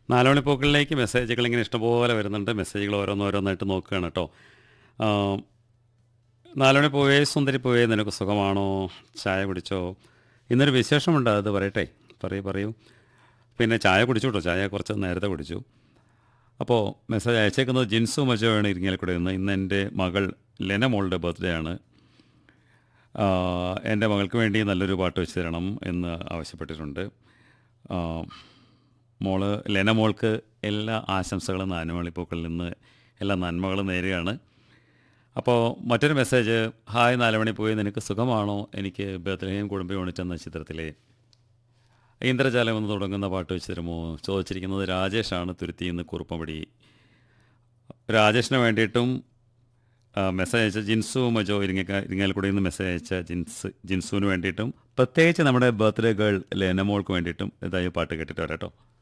നാലുമണിപ്പൂക്കളിലേക്ക് മെസ്സേജുകൾ ഇങ്ങനെ ഇഷ്ടംപോലെ വരുന്നുണ്ട് മെസ്സേജുകൾ ഓരോന്നോരോന്നായിട്ട് നോക്കുകയാണ് കേട്ടോ ആ, നാലുമണി പോവേ സുന്ദരി പോവേ നിനക്ക് സുഖമാണോ ചായ കുടിച്ചോ ഇന്നൊരു വിശേഷമുണ്ട് അത് പറയട്ടെ പറയൂ പറയൂ പിന്നെ ചായ കുടിച്ചു കേട്ടോ ചായ കുറച്ച് നേരത്തെ കുടിച്ചു അപ്പോൾ മെസ്സേജ് അയച്ചേക്കുന്നത് ജിൻസു മജോയാണ് ഇരിങ്ങാലക്കുട നിന്ന് ഇന്ന് എൻ്റെ മകൾ ലെന മോളുടെ ബർത്ത്ഡേ ആണ് ആ, എൻ്റെ മകൾക്ക് വേണ്ടി നല്ലൊരു പാട്ട് വെച്ച് തരണം എന്ന് ആവശ്യപ്പെട്ടിട്ടുണ്ട് ആ, മോള് ലെന മോൾക്ക് എല്ലാ ആശംസകളും നാലുമണിപ്പൂക്കളിൽ നിന്ന് എല്ലാ നന്മകളും നേരുകയാണ് അപ്പോൾ മറ്റൊരു മെസ്സേജ് ഹായ് നാലുമണി പോയി നിനക്ക് സുഖമാണോ എനിക്ക് ബേത്തലഹേം കുടുംബ യൂണിറ്റ് എന്ന ചിത്രത്തിലെ ഇന്ദ്രജാലം എന്ന് തുടങ്ങുന്ന പാട്ട് വെച്ച് തരുമോ ചോദിച്ചിരിക്കുന്നത് രാജേഷാണ് തുരുത്തി എന്ന് കുറുപ്പമ്പടി രാജേഷിന് വേണ്ടിയിട്ടും ആ, മെസ്സേജ് അയച്ച ജിൻസു മജോ ഇരിങ്ങ ഇരിങ്ങാലക്കുടയിൽ നിന്ന് മെസ്സേജ് അയച്ച ജിൻസ് ജിൻസുവിന് വേണ്ടിയിട്ടും പ്രത്യേകിച്ച് നമ്മുടെ ബർത്ത്ഡേ ഗേൾ ലെനമോൾക്ക് വേണ്ടിയിട്ടും ഇതായി പാട്ട് കേട്ടിട്ട് വരാം കേട്ടോ